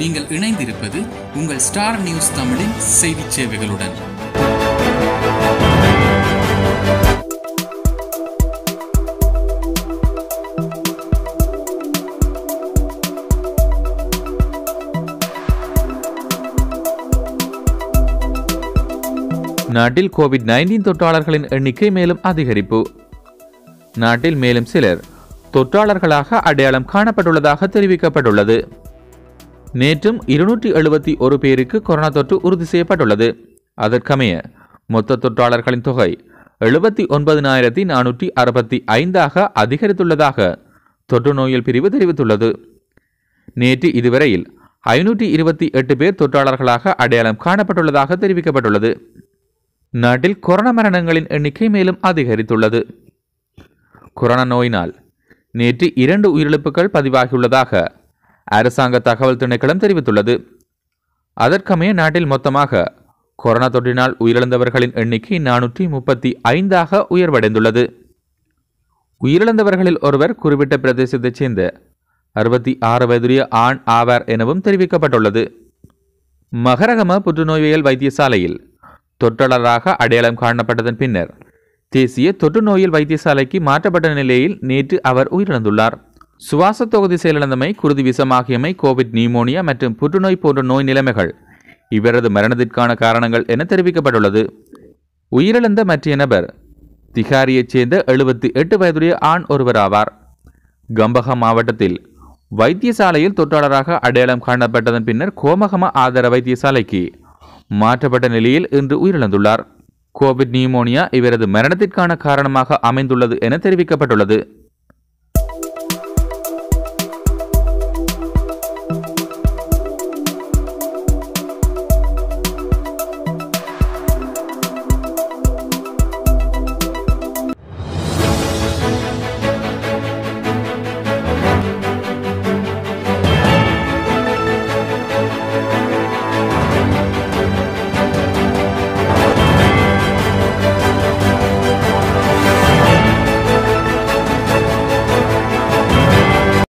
நீங்கள் இணைந்திருப்பது உங்கள் ஸ்டார் நியூஸ் தமிழின் செய்திச் சேவைகளுடன் நாட்டில் கோவிட் நைன்டீன் தொற்றாளர்களின் எண்ணிக்கை மேலும் அதிகரிப்பு நாட்டில் மேலும் சிலர் தொற்றாளர்களாக அடையாளம் காணப்பட்டுள்ளதாக தெரிவிக்கப்பட்டுள்ளது நேற்றும் இருநூற்றி எழுபத்தி ஒரு பேருக்கு கொரோனா தொற்று உறுதி செய்யப்பட்டுள்ளது அதற்கமைய மொத்த தொற்றாளர்களின் தொகை எழுபத்தி ஒன்பதினாயிரத்தி நானூற்றி அறுபத்தி ஐந்தாக அதிகரித்துள்ளதாக தொற்று நோயல் பிரிவு தெரிவித்துள்ளது நேற்று இதுவரையில் ஐநூற்றி இருபத்தி எட்டு பேர் தொற்றாளர்களாக அடையாளம் காணப்பட்டுள்ளதாக தெரிவிக்கப்பட்டுள்ளது நாட்டில் கொரோனா மரணங்களின் எண்ணிக்கை மேலும் அதிகரித்துள்ளது கொரோனா நோயினால் நேற்று இரண்டு உயிரிழப்புகள் பதிவாகியுள்ளதாக அரசாங்க தகவல் திணைக்களம் தெரிவித்துள்ளது அதற்கமைய நாட்டில் மொத்தமாக கொரோனா தொற்றினால் உயிரிழந்தவர்களின் எண்ணிக்கை நானூற்றி முப்பத்தி ஐந்தாக உயர்வடைந்துள்ளது உயிரிழந்தவர்களில் ஒருவர் குறிப்பிட்ட பிரதேசத்தைச் சேர்ந்த அறுபத்தி ஆறு வயதுடைய ஆண் ஆவார் எனவும் தெரிவிக்கப்பட்டுள்ளது மகரகம புற்றுநோயியல் வைத்தியசாலையில் தொற்றாளராக அடையாளம் காணப்பட்டதன் பின்னர் தேசிய தொற்று நோயியல் வைத்தியசாலைக்கு மாற்றப்பட்ட நிலையில் நேற்று அவர் உயிரிழந்துள்ளார் சுவாச தொகுதி செயலிழந்தமை குருதி விஷமாகியமை கோவிட் நியூமோனியா மற்றும் புற்றுநோய் போன்ற நோய் நிலைமைகள் இவரது மரணத்திற்கான காரணங்கள் என தெரிவிக்கப்பட்டுள்ளது உயிரிழந்த மற்ற நபர் திகாரியைச் சேர்ந்த எழுபத்தி எட்டு வயதுடைய ஆண் ஒருவர் ஆவார் கம்பஹா மாவட்டத்தில் வைத்தியசாலையில் தொற்றாளராக அடையாளம் காணப்பட்டதன் பின்னர் கோமகம ஆதார வைத்தியசாலைக்கு மாற்றப்பட்ட நிலையில் இன்று உயிரிழந்துள்ளார் கோவிட் நியூமோனியா இவரது மரணத்திற்கான காரணமாக அமைந்துள்ளது என தெரிவிக்கப்பட்டுள்ளது